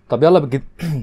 طب يلا بجد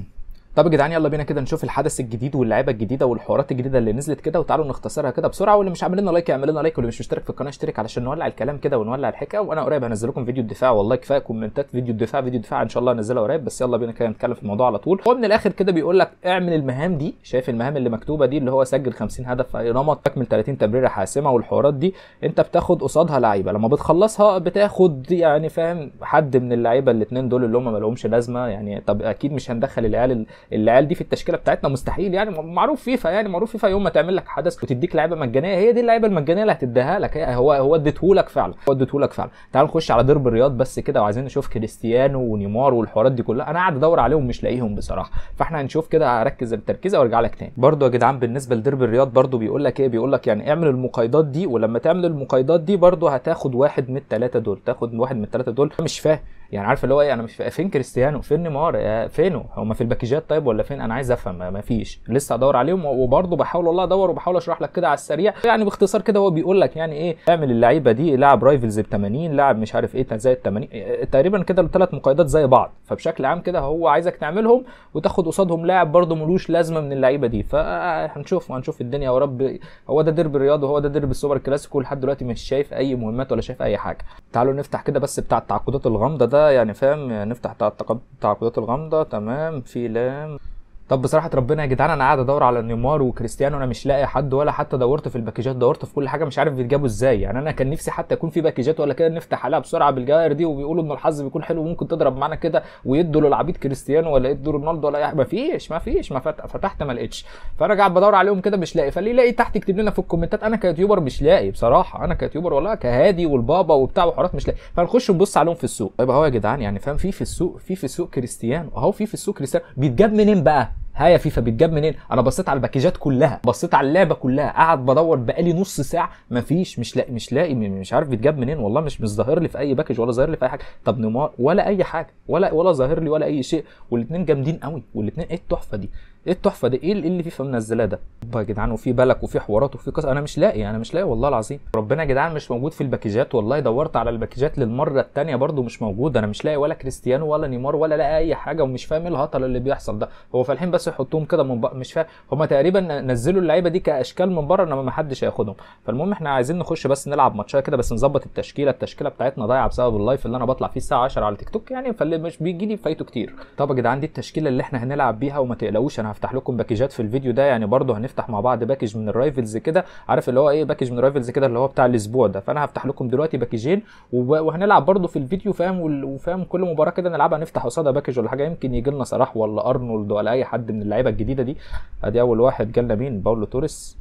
طب يا جدعان يلا بينا كده نشوف الحدث الجديد واللعيبه الجديده والحوارات الجديده اللي نزلت كده وتعالوا نختصرها كده بسرعه واللي مش عامل لنا لايك يعمل لنا لايك واللي مش مشترك في القناه اشترك علشان نولع الكلام كده ونولع الحكايه وانا قريب هنزل لكم فيديو الدفاع والله كفايه كومنتات فيديو الدفاع فيديو الدفاع ان شاء الله هنزلها قريب بس يلا بينا كده نتكلم في الموضوع على طول هو من الاخر كده بيقول لك اعمل المهام دي شايف المهام اللي مكتوبه دي اللي هو سجل 50 هدف في اي نمط تكمل 30 تمريره حاسمه والحوارات دي انت بتاخد قصادها لعيبه لما بتخلصها بتاخد يعني فاهم حد من اللعيبه الاثنين دول اللي هم ما لهمش لازمه يعني طب اكيد مش هندخل العيال العيال دي في التشكيله بتاعتنا مستحيل يعني معروف فيفا يعني معروف فيفا يوم ما تعمل لك حدث وتديك لعيبه مجانيه هي دي اللعيبه المجانيه اللي هتديها لك هي هو هو اديتهولك فعلا هو اديتهولك فعلا تعال نخش على درب الرياض بس كده وعايزين نشوف كريستيانو ونيمار والحوارات دي كلها انا قاعد ادور عليهم مش لاقيهم بصراحه فاحنا هنشوف كده هركز التركيزه وارجع لك تاني برضو يا جدعان بالنسبه لدرب الرياض برضو بيقول لك ايه بيقول لك يعني اعمل المقايضات دي ولما تعمل المقايضات دي برضو هتاخد واحد من الثلاثه دول تاخد واحد من الثلاثه دول مش فاهم يعني عارف اللي هو ايه انا مش فاهم فين كريستيانو فين نيمار فينه هم في الباكيجات طيب ولا فين انا عايز افهم ما فيش لسه ادور عليهم وبرضه بحاول والله ادور وبحاول اشرح لك كده على السريع يعني باختصار كده هو بيقول لك يعني ايه اعمل اللعيبه دي لاعب رايفلز ب 80 لاعب مش عارف ايه زي ال 80 تقريبا كده الثلاث مقايضات زي بعض فبشكل عام كده هو عايزك تعملهم وتاخد قصادهم لاعب برضه ملوش لازمه من اللعيبه دي فهنشوف هنشوف الدنيا يا رب هو ده درب الرياض وهو ده درب السوبر كلاسيكو لحد دلوقتي مش شايف اي مهمات ولا شايف اي حاجه تعالوا نفتح كده بس بتاع التعاقدات الغامضه ده يعني فاهم نفتح التعاقدات الغامضه تمام في لام طب بصراحه ربنا يا جدعان انا قاعد ادور على نيمار وكريستيانو انا مش لاقي حد ولا حتى دورت في الباكيجات دورت في كل حاجه مش عارف بيتجابوا ازاي يعني انا كان نفسي حتى يكون في باكيجات ولا كده نفتح عليها بسرعه بالجواهر دي وبيقولوا ان الحظ بيكون حلو وممكن تضرب معانا كده ويدوا للعبيد كريستيانو ولا يدوا رونالدو ولا ما فيش ما فيش ما فتحت ما لقيتش فانا قاعد بدور عليهم كده مش لاقي فاللي يلاقي تحت يكتب لنا في الكومنتات انا كيوتيوبر مش لاقي بصراحه انا كيوتيوبر والله كهادي والبابا وبتاع وحوارات مش لاقي فنخش نبص عليهم في السوق طيب اهو يا جدعان يعني فاهم في في السوق في في السوق كريستيانو اهو في في السوق كريستيانو بيتجاب منين بقى ها يا فيفا بيتجاب منين انا بصيت على الباكيجات كلها بصيت على اللعبه كلها قاعد بدور بقالي نص ساعه مفيش مش لاقي مش لاقي مش عارف بيتجاب منين والله مش مش ظاهر لي في اي باكج ولا ظاهر لي في اي حاجه طب نيمار ولا اي حاجه ولا ولا ظاهر لي ولا اي شيء والاثنين جامدين قوي والاثنين ايه التحفه دي ايه التحفه دي ايه اللي فيفا منزلاه ده يا جدعان وفي بالك وفي حوارات وفي قصه انا مش لاقي انا مش لاقي والله العظيم ربنا يا جدعان مش موجود في الباكيجات والله دورت على الباكيجات للمره الثانيه برده مش موجود انا مش لاقي ولا كريستيانو ولا نيمار ولا لاقي اي حاجه ومش فاهم ايه الهطل اللي بيحصل ده هو فالحين بس يحطوهم كده من بقى مش فاهم هم تقريبا نزلوا اللعيبه دي كاشكال من بره انما ما حدش هياخدهم فالمهم احنا عايزين نخش بس نلعب ماتشات كده بس نظبط التشكيله التشكيله بتاعتنا ضايعه بسبب اللايف اللي انا بطلع فيه الساعه 10 على تيك توك يعني فاللي مش بيجي لي فايته كتير طب يا جدعان دي التشكيله اللي احنا هنلعب بيها وما تقلقوش انا هفتح لكم باكيجات في الفيديو ده يعني برضه هنفتح مع بعض باكج من الرايفلز كده عارف اللي هو ايه باكج من الرايفلز كده اللي هو بتاع الاسبوع ده فانا هفتح لكم دلوقتي باكجين وهنلعب برضه في الفيديو فاهم وفاهم كل مباراه كده نلعبها نفتح قصادها باكج ولا حاجه يمكن يجي لنا صلاح ولا ارنولد ولا اي حد من اللعيبه الجديده دي ادي اول واحد جالنا مين باولو توريس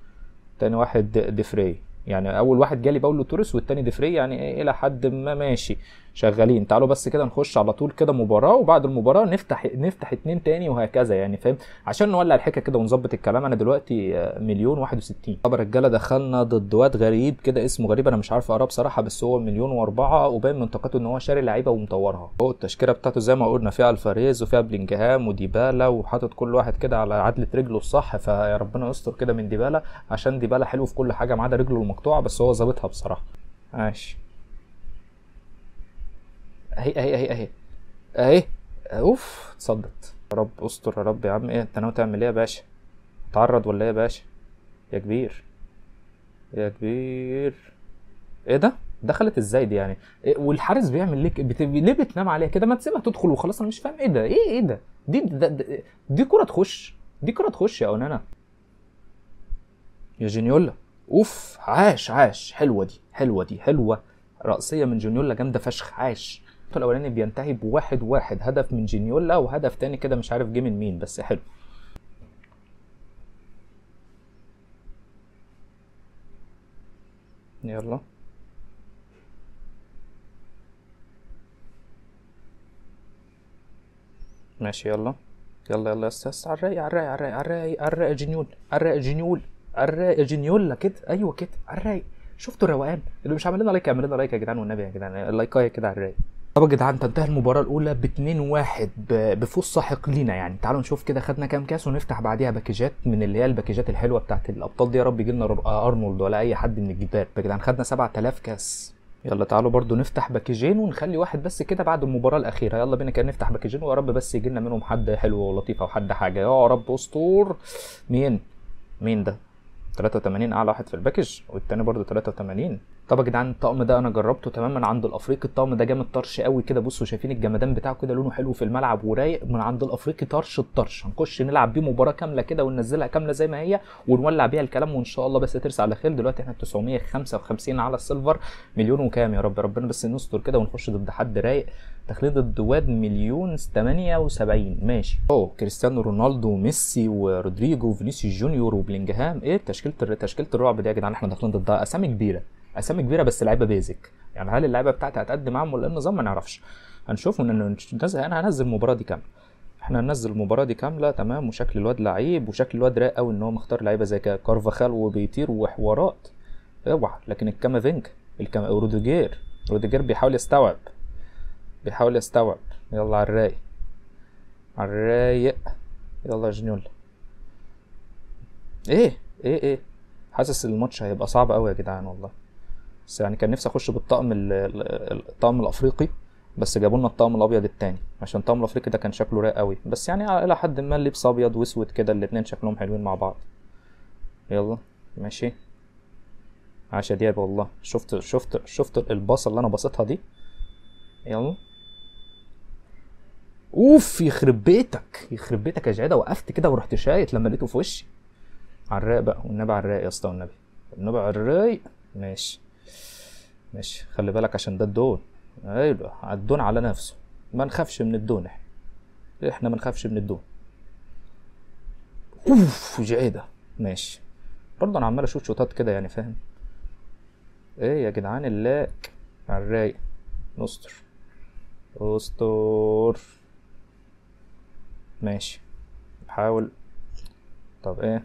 تاني واحد ديفري يعني اول واحد جالي باولو توريس والتاني ديفري يعني ايه الى حد ما ماشي شغالين تعالوا بس كده نخش على طول كده مباراه وبعد المباراه نفتح نفتح اتنين تاني وهكذا يعني فاهم عشان نولع الحكايه كده ونظبط الكلام انا دلوقتي مليون واحد وستين طب رجاله دخلنا ضد واد غريب كده اسمه غريب انا مش عارف اقراه بصراحه بس هو مليون واربعه وباين من طاقته ان هو شاري لعيبه ومطورها هو التشكيله بتاعته زي ما قلنا فيها الفاريز وفيها بلينجهام وديبالا وحاطط كل واحد كده على عدله رجله الصح فيا ربنا يستر كده من ديبالا عشان ديبالا حلو في كل حاجه ما عدا رجله المقطوعه بس هو ظابطها بصراحه ماشي اهي اهي اهي اهي اهي اوف اتصدت يا رب استر يا رب يا عم ايه انت ناوي تعمل ايه يا باشا تعرض ولا ايه يا باشا يا كبير يا كبير ايه ده دخلت ازاي دي يعني إيه والحارس بيعمل ليه بت... ليه بتنام عليها كده ما تسيبها تدخل وخلاص انا مش فاهم ايه ده ايه ايه ده دي ده ده دي كره تخش دي كره تخش يا اونانا يا جينيولا اوف عاش عاش حلوه دي حلوه دي حلوه رأسية من جونيولا جامدة فشخ عاش الشوط الأولاني بينتهي بواحد واحد هدف من جينيولا وهدف تاني كده مش عارف جه من مين بس حلو يلا ماشي يلا يلا يلا يا استاذ على الرايق على الرايق على الرايق على الرايق على الرايق جنيول على الرايق جنيول على الرايق جنيولا كده ايوه كده على الرايق شفتوا الروقان اللي مش عامل لنا لايك يعمل لنا لايك يا جدعان والنبي يا جدعان اللايكايه كده على الرايق طب يا جدعان تنتهي المباراة الأولى ب 2-1 بفوز ساحق لينا يعني تعالوا نشوف كده خدنا كام كاس ونفتح بعديها باكيجات من اللي هي الباكيجات الحلوة بتاعت الأبطال دي يا رب يجي لنا أرنولد ولا أي حد من الجداد يا جدعان خدنا 7000 كاس يلا تعالوا برضو نفتح باكجين ونخلي واحد بس كده بعد المباراة الأخيرة يلا بينا كده نفتح باكجين ويا رب بس يجي لنا منهم حد حلو ولطيف أو حد حاجة يا رب أسطور مين مين ده 83 اعلى واحد في الباكج والتاني برضو 83 طب يا جدعان الطقم ده انا جربته تمام من عند الافريقي الطقم ده جامد طرش قوي كده بصوا شايفين الجمدان بتاعه كده لونه حلو في الملعب ورايق من عند الافريقي طرش الطرش هنخش نلعب بيه مباراه كامله كده وننزلها كامله زي ما هي ونولع بيها الكلام وان شاء الله بس ترسى على خير دلوقتي احنا 955 على السيلفر مليون وكام يا رب ربنا بس نستر كده ونخش ضد حد رايق داخلين ضد واد مليون 78 ماشي اوه كريستيانو رونالدو وميسي ورودريجو وفينيسيوس جونيور وبلينجهام ايه تشكيله الر- تشكيله الرعب دي يا جدعان احنا داخلين ضدها اسامي كبيره اسامي كبيره بس لعيبه بيزك يعني هل اللعيبه بتاعتي هتقدم معاهم ولا إيه النظام ما نعرفش هنشوف ون- ننزل انا هنزل المباراه دي كامله احنا هننزل المباراه دي كامله تمام وشكل الواد لعيب وشكل الواد رايق قوي ان هو مختار لعيبه زي كده كارفاخال وبيطير وحوارات اوعى لكن الكامافينجا الكام روديجير روديجير بيحاول يستوعب بيحاول يستوعب يلا على الرايق على الرايق يلا يا جنيول ايه ايه ايه حاسس الماتش هيبقى صعب قوي يا جدعان والله بس يعني كان نفسي اخش بالطقم ال- ال- الطقم الافريقي بس جابوا لنا الطقم الابيض التاني عشان الطقم الافريقي ده كان شكله رايق قوي بس يعني الى حد ما اللبس ابيض واسود كده الاتنين شكلهم حلوين مع بعض يلا ماشي عاش يا دياب والله شفت شفت شفت الباصه اللي انا باصتها دي يلا اوف يخرب بيتك يخرب بيتك يا جعيده وقفت كده ورحت شايت لما لقيته في وشي على الرايق بقى والنبي على الرايق يا اسطى والنبي النبي على الرايق ماشي ماشي خلي بالك عشان ده الدون ايوه الدون على نفسه ما نخافش من الدون احنا احنا ما نخافش من الدون اوف جعيده ماشي برضه انا عمال اشوط شوطات كده يعني فاهم ايه يا جدعان اللاك على الرايق نستر استر ماشي بحاول طب ايه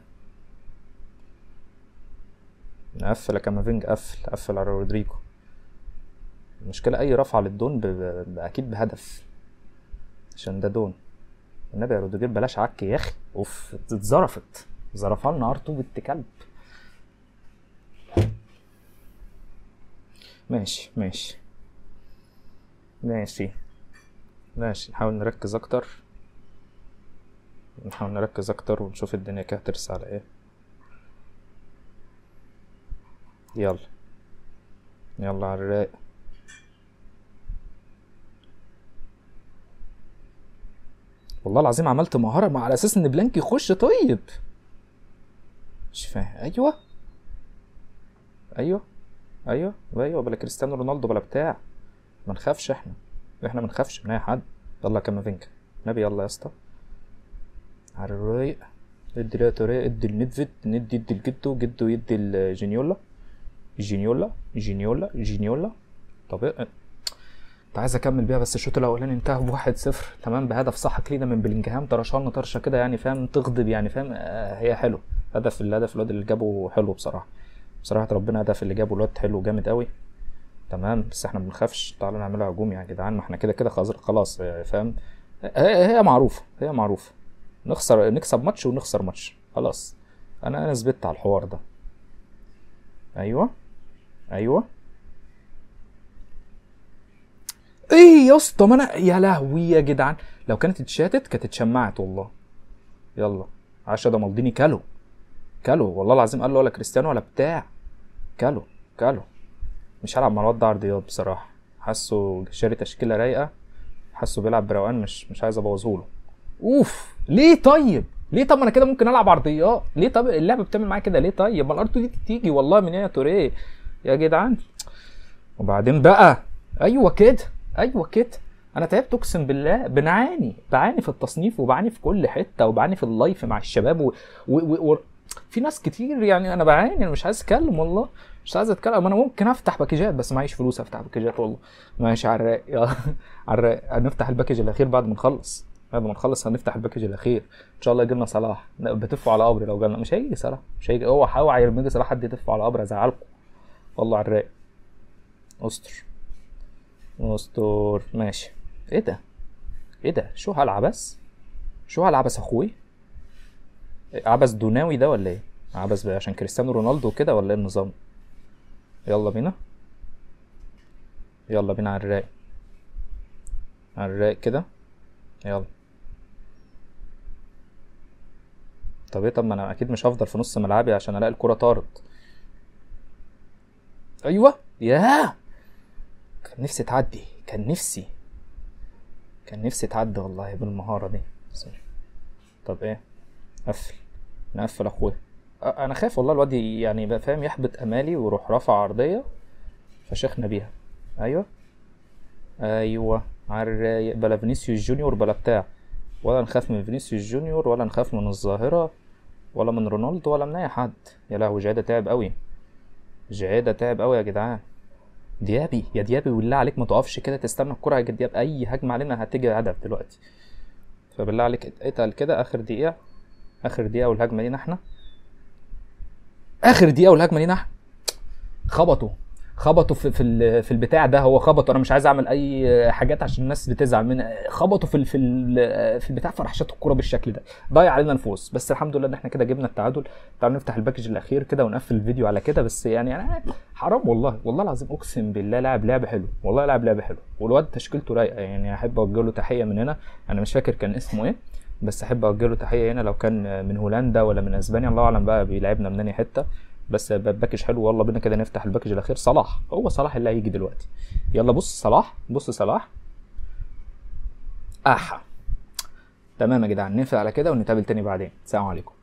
نقفل يا كامافينج قفل قفل على رودريجو المشكلة أي رفعة للدون ب... ب... أكيد بهدف عشان ده دون النبي يا رودريجو بلاش عك يا أخي أوف اتظرفت ظرفها لنا ار بنت كلب ماشي ماشي ماشي ماشي نحاول نركز أكتر نحاول نركز أكتر ونشوف الدنيا كده هترسى على إيه يلا يلا على الرايق والله العظيم عملت مهارة مع على أساس إن بلانك يخش طيب مش فاهم أيوه أيوه أيوه أيوه بلا كريستيانو رونالدو بلا بتاع ما نخافش إحنا إحنا ما نخافش من أي حد يلا كامافينجا نبي يلا يا اسطى على الرايق ادي لا توريه ادي الندفيد ندي ادي الجدو جدو يدي الجينيولا جينيولا جينيولا جينيولا طب ايه كنت عايز اكمل بيها بس الشوط الاولاني انتهى بواحد صفر تمام بهدف صح كلينا من بلينجهام طرشنا طرشه كده يعني فاهم تغضب يعني فاهم آه هي حلو هدف الهدف الواد اللي جابه حلو بصراحه بصراحه ربنا هدف اللي جابه الواد حلو جامد قوي تمام بس احنا ما بنخافش تعالوا نعملها هجوم يا جدعان ما احنا كده كده خلاص خلاص آه، فاهم هي هي معروفه هي معروفه نخسر نكسب ماتش ونخسر ماتش خلاص انا انا ثبت على الحوار ده ايوه ايوه ايه يا اسطى ما انا يا لهوي يا جدعان لو كانت اتشاتت كانت اتشمعت والله يلا عشا ده مالديني كلو كلو والله العظيم قال له ولا كريستيانو ولا بتاع كلو كلو مش هلعب مع الواد ده عرضيات بصراحه حاسه شاري تشكيله رايقه حاسه بيلعب بروقان مش مش عايز ابوظهوله اوف ليه طيب ليه طب ما انا كده ممكن العب عرضيات ليه طب اللعبه بتعمل معايا كده ليه طيب ما الارض دي تيجي والله من يا توريه يا جدعان وبعدين بقى ايوه كده ايوه كده انا تعبت اقسم بالله بنعاني بعاني في التصنيف وبعاني في كل حته وبعاني في اللايف مع الشباب و... و... و... و... في ناس كتير يعني انا بعاني انا مش عايز اتكلم والله مش عايز اتكلم انا ممكن افتح باكجات بس معيش فلوس افتح باكجات والله ماشي على الرايق يلا على الرايق هنفتح الباكج الاخير بعد ما نخلص بعد ما نخلص هنفتح الباكج الاخير ان شاء الله يجي لنا صلاح لا، بتفوا على قبري لو جالنا مش هيجي صلاح مش هيجي اوعى اوعى لما يجي صلاح حد يتف على قبري ازعلكم والله على الرايق استر استر ماشي ايه ده ايه ده شو هالعبس شو هالعبس اخوي إيه، عبس دوناوي ده ولا ايه عبس بقى عشان كريستيانو رونالدو كده ولا ايه النظام يلا بينا يلا بينا على الرايق على الرايق كده يلا طب ايه طب ما انا اكيد مش هفضل في نص ملعبي عشان الاقي الكرة طارت ايوه ياه كان نفسي تعدي كان نفسي كان نفسي تعدي والله بالمهارة دي بس مش- طب ايه قفل نقفل اخويا أ- انا خايف والله الواد ي- يعني بقى فاهم يحبط امالي ويروح رافع عرضية فشيخنا بيها ايوه ايوه على الرايق بلا فينيسيوس جونيور بلا بتاع ولا نخاف من فينيسيوس جونيور ولا نخاف من الظاهرة ولا من رونالدو ولا من اي حد يا لهوي جعيدة تعب قوي جعيدة تعب قوي يا جدعان ديابي يا ديابي بالله عليك ما تقفش كده تستنى الكرة يا دياب اي هجمة علينا هتيجي هدف دلوقتي فبالله عليك اتقل كده اخر دقيقة اخر دقيقة والهجمة لينا احنا اخر دقيقة والهجمة لينا احنا خبطوا خبطوا في في ال- في البتاع ده هو خبطوا انا مش عايز اعمل اي حاجات عشان الناس بتزعل من خبطوا في ال- في ال- في البتاع فراح شاط الكوره بالشكل ده ضيع علينا نفوس بس الحمد لله ان احنا كده جبنا التعادل تعالوا نفتح الباكج الاخير كده ونقفل الفيديو على كده بس يعني انا حرام والله والله العظيم اقسم بالله لاعب لعب حلو والله لاعب لعب حلو والواد تشكيلته رايقه يعني احب اوجه له تحيه من هنا انا مش فاكر كان اسمه ايه بس احب اوجه له تحيه هنا لو كان من هولندا ولا من اسبانيا الله اعلم بقى بيلعبنا من انهي حته بس باكج حلو يلا بينا كده نفتح الباكج الاخير صلاح هو صلاح اللي هيجي دلوقتي يلا بص صلاح بص صلاح احا تمام يا جدعان نقفل على كده ونتقابل تاني بعدين سلام عليكم